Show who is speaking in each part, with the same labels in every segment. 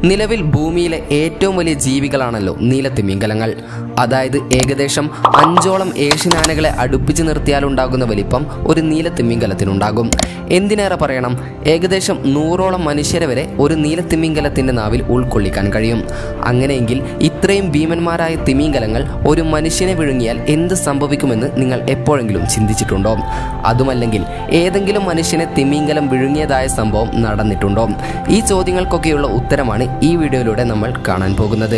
Speaker 1: നിലവിൽ ഭൂമിയിലെ ഏറ്റവും വലിയ ജീവികളാണല്ലോ നീലത്തിമിംഗലങ്ങൾ അതായത് ഏകദേശം അഞ്ചോളം ഏഷ്യനാനകളെ അടുപ്പിച്ച് നിർത്തിയാലുണ്ടാകുന്ന വലിപ്പം ഒരു നീലത്തിമിംഗലത്തിനുണ്ടാകും എന്തിനേറെ പറയണം ഏകദേശം നൂറോളം മനുഷ്യരെ വരെ ഒരു നീലത്തിമിംഗലത്തിന്റെ നാവിൽ ഉൾക്കൊള്ളിക്കാൻ കഴിയും അങ്ങനെയെങ്കിൽ ഇത്രയും ഭീമന്മാരായ തിമിംഗലങ്ങൾ ഒരു മനുഷ്യനെ വിഴുങ്ങിയാൽ എന്ത് സംഭവിക്കുമെന്ന് നിങ്ങൾ എപ്പോഴെങ്കിലും ചിന്തിച്ചിട്ടുണ്ടോ അതുമല്ലെങ്കിൽ ഏതെങ്കിലും മനുഷ്യനെ തിമിംഗലം വിഴുങ്ങിയതായ സംഭവം നടന്നിട്ടുണ്ടോ ഈ ചോദ്യങ്ങൾക്കൊക്കെയുള്ള ഉത്തരമാണ് ഈ വീഡിയോയിലൂടെ നമ്മൾ കാണാൻ പോകുന്നത്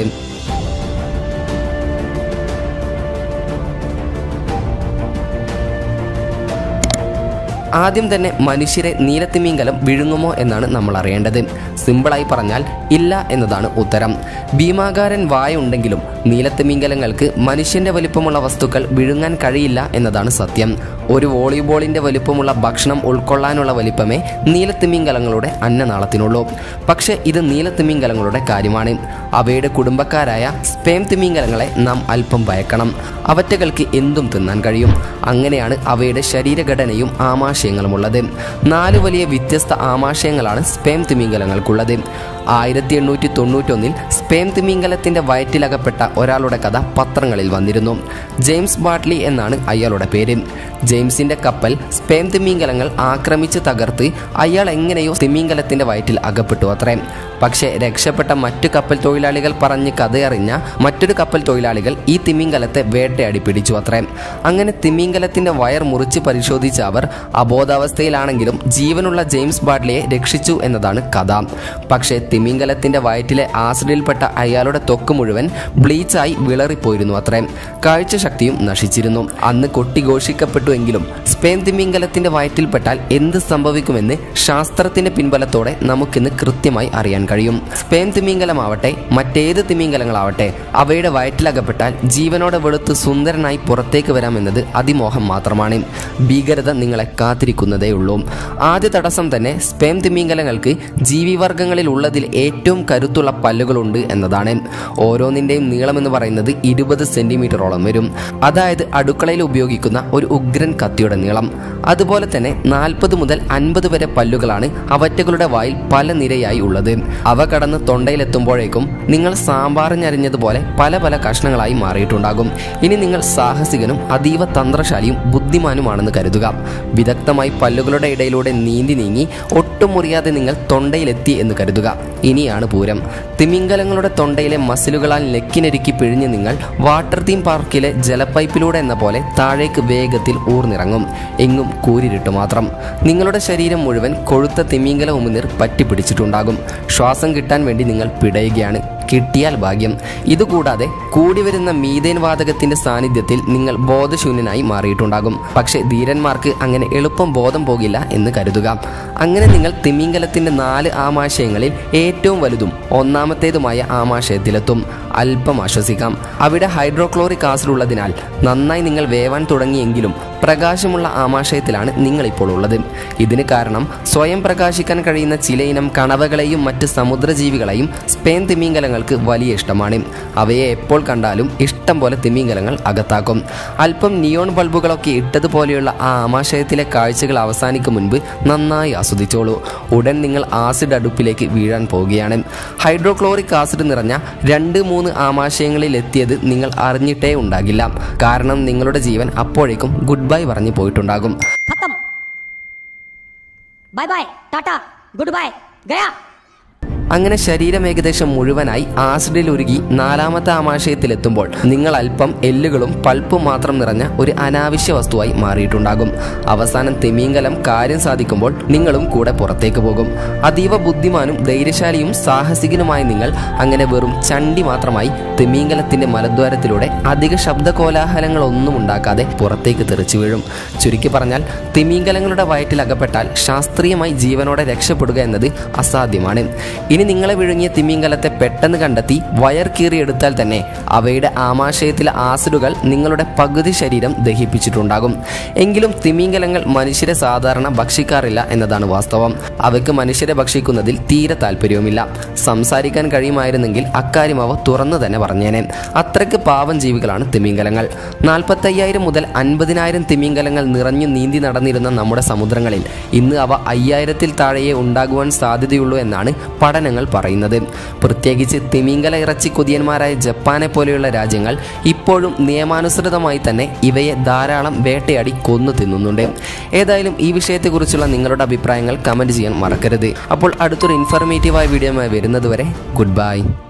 Speaker 1: ആദ്യം തന്നെ മനുഷ്യരെ നീലത്തിമീങ്കലം വിഴുങ്ങുമോ എന്നാണ് നമ്മൾ അറിയേണ്ടത് സിമ്പിളായി പറഞ്ഞാൽ ഇല്ല എന്നതാണ് ഉത്തരം ഭീമാകാരൻ വായ ഉണ്ടെങ്കിലും നീലത്തിമീങ്കലങ്ങൾക്ക് മനുഷ്യന്റെ വലിപ്പമുള്ള വസ്തുക്കൾ വിഴുങ്ങാൻ കഴിയില്ല എന്നതാണ് സത്യം ഒരു വോളിബോളിന്റെ വലിപ്പമുള്ള ഭക്ഷണം ഉൾക്കൊള്ളാനുള്ള വലിപ്പമേ നീലത്തിമീങ്കലങ്ങളുടെ അന്നനാളത്തിനുള്ളൂ പക്ഷേ ഇത് നീലത്തിമീങ്കലങ്ങളുടെ കാര്യമാണ് അവയുടെ കുടുംബക്കാരായ സ്പേം തിമീങ്കലങ്ങളെ നാം അല്പം ഭയക്കണം അവറ്റകൾക്ക് എന്തും തിന്നാൻ കഴിയും അങ്ങനെയാണ് അവയുടെ ശരീരഘടനയും ആമാശയങ്ങളുമുള്ളത് നാല് വലിയ വ്യത്യസ്ത ആമാശയങ്ങളാണ് സ്പേം തിമിംഗലങ്ങൾക്കുള്ളത് ആയിരത്തി എണ്ണൂറ്റി തൊണ്ണൂറ്റൊന്നിൽ സ്പേം തിമിംഗലത്തിന്റെ വയറ്റിലകപ്പെട്ട ഒരാളുടെ കഥ പത്രങ്ങളിൽ വന്നിരുന്നു ജെയിംസ് ബാട്ട്ലി എന്നാണ് അയാളുടെ പേര് ജെയിംസിന്റെ കപ്പൽ സ്പേം തിമിംഗലങ്ങൾ ആക്രമിച്ച് തകർത്ത് അയാൾ എങ്ങനെയോ തിമിംഗലത്തിന്റെ വയറ്റിൽ അകപ്പെട്ടു അത്രേ പക്ഷേ രക്ഷപ്പെട്ട മറ്റു കപ്പൽ തൊഴിലാളികൾ പറഞ്ഞ് കഥയറിഞ്ഞ മറ്റൊരു കപ്പൽ തൊഴിലാളികൾ ഈ തിമിംഗലത്തെ വേട്ടയാടി പിടിച്ചു അത്രേ അങ്ങനെ തിമിംഗലത്തിന്റെ വയർ മുറിച്ച് പരിശോധിച്ച അവർ അബോധാവസ്ഥയിലാണെങ്കിലും ജീവനുള്ള ജെയിംസ് ബാഡ്ലിയെ രക്ഷിച്ചു എന്നതാണ് കഥ പക്ഷേ തിമിംഗലത്തിന്റെ വയറ്റിലെ ആസിഡിൽപ്പെട്ട അയാളുടെ ത്വക്ക് മുഴുവൻ ബ്ലീച്ചായി വിളറിപ്പോയിരുന്നു അത്രേ കാഴ്ചശക്തിയും നശിച്ചിരുന്നു അന്ന് കൊട്ടിഘോഷിക്കപ്പെട്ടുവെങ്കിലും സ്പെയിൻ തിമിംഗലത്തിന്റെ വയറ്റിൽപ്പെട്ടാൽ എന്ത് സംഭവിക്കുമെന്ന് ശാസ്ത്രത്തിന്റെ പിൻബലത്തോടെ നമുക്കിന്ന് കൃത്യമായി അറിയാൻ കഴിയും സ്പെയിൻ തിമിംഗലമാവട്ടെ മറ്റേത് തിമിംഗലങ്ങളാവട്ടെ അവയുടെ വയറ്റിലകപ്പെട്ടാൽ ജീവനോടെ വെളുത്ത് സുന്ദരനായി പുറത്തേക്ക് വരാമെന്നത് അതിമോഹം മാത്രമാണ് ഭീകരത നിങ്ങളെ കാത്തിരിക്കുന്നതേ ഉള്ളൂ ആദ്യ തടസ്സം തന്നെ സ്പെയിൻ തിമിംഗലങ്ങൾക്ക് ജീവിവർഗങ്ങളിൽ ഉള്ളതിൽ ഏറ്റവും കരുത്തുള്ള പല്ലുകളുണ്ട് എന്നതാണ് ഓരോന്നിൻ്റെയും നീളമെന്ന് പറയുന്നത് ഇരുപത് സെന്റിമീറ്ററോളം വരും അതായത് അടുക്കളയിൽ ഉപയോഗിക്കുന്ന ഒരു ഉഗ്രൻ കത്തിയുടെ നീളം അതുപോലെ തന്നെ നാൽപ്പത് മുതൽ അൻപത് വരെ പല്ലുകളാണ് അവറ്റകളുടെ വായിൽ പല നിരയായി ഉള്ളത് അവ കടന്ന് തൊണ്ടയിലെത്തുമ്പോഴേക്കും നിങ്ങൾ സാമ്പാറിഞ്ഞരിഞ്ഞതുപോലെ പല പല കഷ്ണങ്ങളായി മാറിയിട്ടുണ്ടാകും ഇനി നിങ്ങൾ സാഹസികനും അതീവ തന്ത്രശാലിയും ബുദ്ധിമാനുമാണെന്ന് കരുതുക വിദഗ്ധമായി പല്ലുകളുടെ ഇടയിലൂടെ നീന്തി നീങ്ങി ഒട്ടും മുറിയാതെ നിങ്ങൾ തൊണ്ടയിലെത്തി എന്ന് കരുതുക ഇനിയാണ് പൂരം തിമിംഗലങ്ങളുടെ തൊണ്ടയിലെ മസിലുകളാൽ നെക്കിനെരുക്കി പിഴിഞ്ഞ് നിങ്ങൾ വാട്ടർ തീം പാർക്കിലെ ജലപ്പൈപ്പിലൂടെ എന്ന പോലെ താഴേക്ക് വേഗത്തിൽ ഊർന്നിറങ്ങും എങ്ങും കൂരിരുട്ട് മാത്രം നിങ്ങളുടെ ശരീരം മുഴുവൻ കൊഴുത്ത തിമിംഗല ഉമിനീർ പറ്റിപ്പിടിച്ചിട്ടുണ്ടാകും ശ്വാസം കിട്ടാൻ വേണ്ടി നിങ്ങൾ പിടയുകയാണ് കിട്ടിയാൽ ഭാഗ്യം ഇതുകൂടാതെ കൂടി വരുന്ന മീതേൻ വാതകത്തിന്റെ സാന്നിധ്യത്തിൽ നിങ്ങൾ ബോധശൂന്യനായി മാറിയിട്ടുണ്ടാകും പക്ഷേ ധീരന്മാർക്ക് അങ്ങനെ എളുപ്പം ബോധം പോകില്ല എന്ന് കരുതുക അങ്ങനെ നിങ്ങൾ തിമിംഗലത്തിന്റെ നാല് ആമാശയങ്ങളിൽ ഏറ്റവും വലുതും ഒന്നാമത്തേതുമായ ആമാശയത്തിലെത്തും അല്പം ആശ്വസിക്കാം അവിടെ ഹൈഡ്രോക്ലോറിക് ആസിഡ് ഉള്ളതിനാൽ നന്നായി നിങ്ങൾ വേവാൻ തുടങ്ങിയെങ്കിലും പ്രകാശമുള്ള ആമാശയത്തിലാണ് നിങ്ങളിപ്പോൾ ഉള്ളത് ഇതിന് കാരണം സ്വയം പ്രകാശിക്കാൻ കഴിയുന്ന ചിലയിനം കണവകളെയും മറ്റ് സമുദ്രജീവികളെയും സ്പെയിൻ തിമിംഗലങ്ങൾക്ക് വലിയ ഇഷ്ടമാണ് അവയെ എപ്പോൾ കണ്ടാലും ഇഷ്ടം പോലെ തിമിംഗലങ്ങൾ അകത്താക്കും അല്പം നിയോൺ ബൾബുകളൊക്കെ ഇട്ടതുപോലെയുള്ള ആ ആമാശയത്തിലെ കാഴ്ചകൾ അവസാനിക്കും മുൻപ് നന്നായി ആസ്വദിച്ചോളൂ ഉടൻ നിങ്ങൾ ആസിഡ് അടുപ്പിലേക്ക് വീഴാൻ പോവുകയാണ് ഹൈഡ്രോക്ലോറിക് ആസിഡ് നിറഞ്ഞ രണ്ട് മൂന്ന് ആമാശയങ്ങളിൽ എത്തിയത് നിങ്ങൾ അറിഞ്ഞിട്ടേ ഉണ്ടാകില്ല കാരണം നിങ്ങളുടെ ജീവൻ അപ്പോഴേക്കും ഗുഡ് ബൈ പറഞ്ഞു പോയിട്ടുണ്ടാകും
Speaker 2: खत्म bye bye tata goodbye गया
Speaker 1: അങ്ങനെ ശരീരം ഏകദേശം മുഴുവനായി ആസിഡിൽ ഉരുകി നാലാമത്തെ ആമാശയത്തിലെത്തുമ്പോൾ നിങ്ങൾ അല്പം എല്ലുകളും പൾപ്പും മാത്രം നിറഞ്ഞ ഒരു അനാവശ്യ വസ്തുവായി മാറിയിട്ടുണ്ടാകും അവസാനം തിമീങ്കലം കാര്യം സാധിക്കുമ്പോൾ നിങ്ങളും കൂടെ പുറത്തേക്ക് പോകും അതീവ ബുദ്ധിമാനും ധൈര്യശാലിയും സാഹസികനുമായ നിങ്ങൾ അങ്ങനെ വെറും ചണ്ടി മാത്രമായി തിമീങ്കലത്തിന്റെ മലദ്വാരത്തിലൂടെ അധിക ശബ്ദ കോലാഹലങ്ങളൊന്നും ഉണ്ടാക്കാതെ പുറത്തേക്ക് തെറിച്ചു വീഴും ചുരുക്കി പറഞ്ഞാൽ തിമീങ്കലങ്ങളുടെ വയറ്റിൽ അകപ്പെട്ടാൽ ശാസ്ത്രീയമായി ജീവനോടെ രക്ഷപ്പെടുക എന്നത് അസാധ്യമാണ് ഇനി നിങ്ങളെ വിഴുങ്ങിയ തിമിംഗലത്തെ പെട്ടെന്ന് കണ്ടെത്തി വയർ കീറിയെടുത്താൽ തന്നെ അവയുടെ ആമാശയത്തിലെ ആസിഡുകൾ നിങ്ങളുടെ പകുതി ശരീരം ദഹിപ്പിച്ചിട്ടുണ്ടാകും എങ്കിലും തിമിംഗലങ്ങൾ മനുഷ്യരെ സാധാരണ ഭക്ഷിക്കാറില്ല എന്നതാണ് വാസ്തവം അവയ്ക്ക് മനുഷ്യരെ ഭക്ഷിക്കുന്നതിൽ തീരെ താല്പര്യവുമില്ല സംസാരിക്കാൻ കഴിയുമായിരുന്നെങ്കിൽ അക്കാര്യം അവ തുറന്നു തന്നെ പറഞ്ഞേനെ അത്രയ്ക്ക് പാവം ജീവികളാണ് തിമിംഗലങ്ങൾ നാൽപ്പത്തയ്യായിരം മുതൽ അൻപതിനായിരം തിമിംഗലങ്ങൾ നിറഞ്ഞു നീന്തി നടന്നിരുന്ന നമ്മുടെ സമുദ്രങ്ങളിൽ ഇന്ന് അവ അയ്യായിരത്തിൽ താഴെയേ ഉണ്ടാകുവാൻ സാധ്യതയുള്ളൂ എന്നാണ് പഠനങ്ങൾ പഠനങ്ങൾ പറയുന്നത് പ്രത്യേകിച്ച് തിമിംഗല ഇറച്ചി കൊതിയന്മാരായ ജപ്പാനെ പോലെയുള്ള രാജ്യങ്ങൾ ഇപ്പോഴും നിയമാനുസൃതമായി തന്നെ ഇവയെ ധാരാളം വേട്ടയാടി കൊന്നു തിന്നുന്നുണ്ട് ഏതായാലും ഈ വിഷയത്തെക്കുറിച്ചുള്ള നിങ്ങളുടെ അഭിപ്രായങ്ങൾ കമൻറ്റ് ചെയ്യാൻ മറക്കരുത് അപ്പോൾ അടുത്തൊരു ഇൻഫർമേറ്റീവായ വീഡിയോയുമായി വരുന്നതുവരെ ഗുഡ് ബൈ